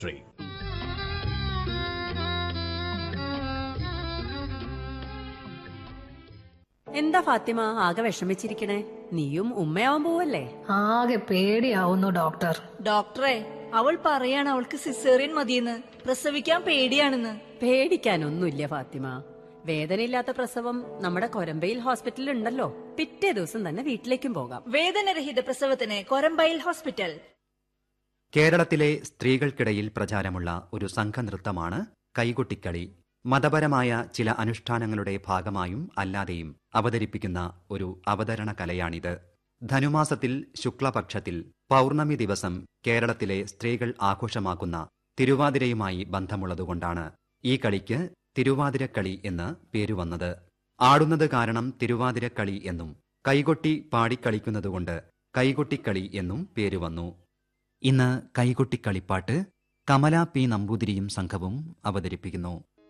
tree എന്താ ഫാത്തിമ ആകെ വിഷമിച്ചിരിക്കണേ നീയും ഉമ്മയാവാൻ പോവല്ലേ ആകെ പേടിയാവുന്നു ഡോക്ടർ ഡോക്ടറെ അവൾ പറയാണ് അവൾക്ക് സിസേറിയൻ മതിയെന്ന് പ്രസവിക്കാൻ പേടിയാണെന്ന് പേടിക്കാനൊന്നുമില്ല ഫാത്തിമ വേദനയില്ലാത്ത പ്രസവം നമ്മുടെ കൊരമ്പയിൽ ഹോസ്പിറ്റലിൽ ഉണ്ടല്ലോ പിറ്റേ ദിവസം തന്നെ വീട്ടിലേക്കും പോകാം വേദനരഹിത പ്രസവത്തിന് കൊരമ്പയിൽ ഹോസ്പിറ്റൽ കേരളത്തിലെ സ്ത്രീകൾക്കിടയിൽ പ്രചാരമുള്ള ഒരു സംഘനൃത്തമാണ് കൈകൊട്ടിക്കളി മതപരമായ ചില അനുഷ്ഠാനങ്ങളുടെ ഭാഗമായും അല്ലാതെയും അവതരിപ്പിക്കുന്ന ഒരു അവതരണ കലയാണിത് ധനുമാസത്തിൽ ശുക്ലപക്ഷത്തിൽ പൗർണമി ദിവസം കേരളത്തിലെ സ്ത്രീകൾ ആഘോഷമാക്കുന്ന തിരുവാതിരയുമായി ബന്ധമുള്ളതുകൊണ്ടാണ് ഈ കളിക്ക് തിരുവാതിരക്കളി എന്ന് പേരുവന്നത് ആടുന്നത് കാരണം തിരുവാതിരക്കളി എന്നും കൈകൊട്ടി പാടിക്കളിക്കുന്നതുകൊണ്ട് കൈകൊട്ടിക്കളി എന്നും പേരുവന്നു ഇന്ന് കൈകൊട്ടിക്കളിപ്പാട്ട് കമല പി നമ്പൂതിരിയും സംഘവും അവതരിപ്പിക്കുന്നു